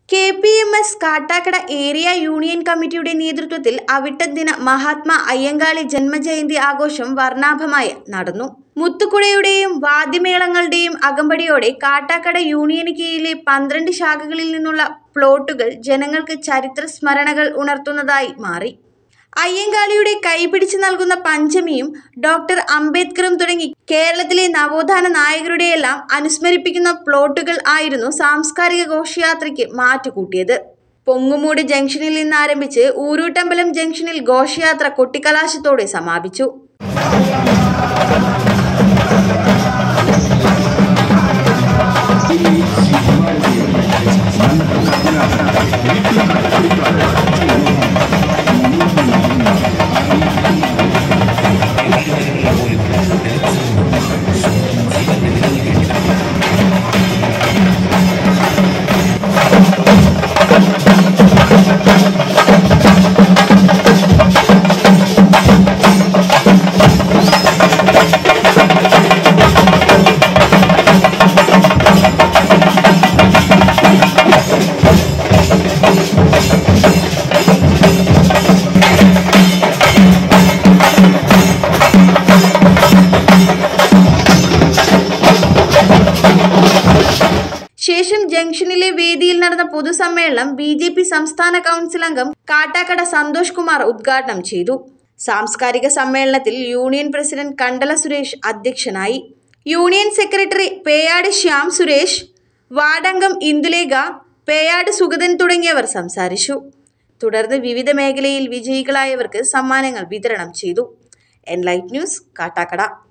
K P M S Kattakada area union കമ്മിറ്റിയുടെ നേതൃത്വത്തിൽ അവിട്ടം ദിന മഹാത്മാ അയ്യങ്കാളി ജന്മജയന്തി ആഘോഷം വർണ്ണാഭമായി നടന്നു മുത്തുക്കുടയുടെയും വാദ്യമേളങ്ങളുടെയും അകമ്പടിയോടെ കാട്ടാക്കട യൂണിയന് കീഴിലെ പന്ത്രണ്ട് ശാഖകളിൽ നിന്നുള്ള പ്ലോട്ടുകൾ ജനങ്ങൾക്ക് ചരിത്ര സ്മരണകൾ ഉണർത്തുന്നതായി മാറി അയ്യങ്കാളിയുടെ കൈപിടിച്ച് നൽകുന്ന പഞ്ചമിയും ഡോക്ടർ അംബേദ്കറും തുടങ്ങി കേരളത്തിലെ നവോത്ഥാന നായകരുടെയെല്ലാം അനുസ്മരിപ്പിക്കുന്ന പ്ലോട്ടുകൾ ആയിരുന്നു സാംസ്കാരിക ഘോഷയാത്രയ്ക്ക് മാറ്റുകൂട്ടിയത് പൊങ്ങുമൂട് ജംഗ്ഷനിൽ നിന്ന് ആരംഭിച്ച് ഊരൂട്ടമ്പലം ജംഗ്ഷനിൽ ഘോഷയാത്ര കൊട്ടിക്കലാശത്തോടെ സമാപിച്ചു ശേഷം ജംഗ്ഷനിലെ വേദിയിൽ നടന്ന പൊതുസമ്മേളനം ബി ജെ പി സംസ്ഥാന കൗൺസിൽ അംഗം കാട്ടാക്കട സന്തോഷ് കുമാർ ഉദ്ഘാടനം ചെയ്തു സാംസ്കാരിക സമ്മേളനത്തിൽ യൂണിയൻ പ്രസിഡന്റ് കണ്ടല സുരേഷ് അധ്യക്ഷനായി യൂണിയൻ സെക്രട്ടറി പേയാട് ശ്യാം സുരേഷ് വാർഡംഗം ഇന്ദുലേഖ പേയാട് സുഗതൻ തുടങ്ങിയവർ സംസാരിച്ചു തുടർന്ന് വിവിധ മേഖലയിൽ വിജയികളായവർക്ക് സമ്മാനങ്ങൾ വിതരണം ചെയ്തു എൻലൈറ്റ് ന്യൂസ് കാട്ടാക്കട